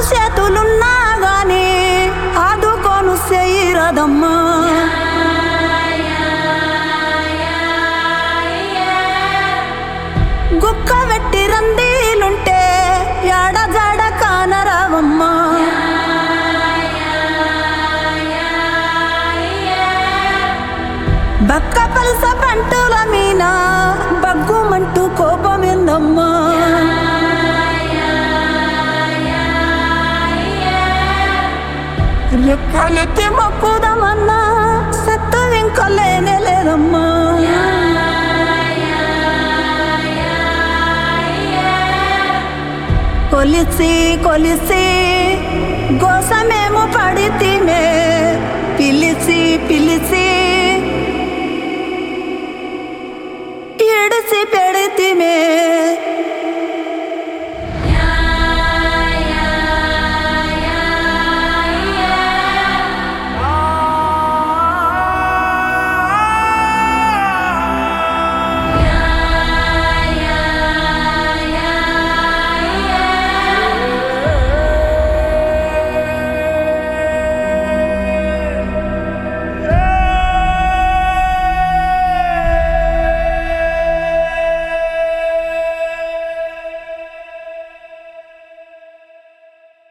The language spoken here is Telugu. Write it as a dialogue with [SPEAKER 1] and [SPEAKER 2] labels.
[SPEAKER 1] చేతులున్నా గాని ఆదుకోను చెయ్యరదమ్మా గుక్క వెట్టి రందీలుంటే యాడ జాడ కానరావమ్మా బక్క పలస పంటుల మీన బగ్గుమంటూ కోపమిందమ్మా రెక్కలెత్తి మొక్కుదామన్నా సత్తు ఇంకా లేనే లేదమ్మా కొలిసి కొలిసి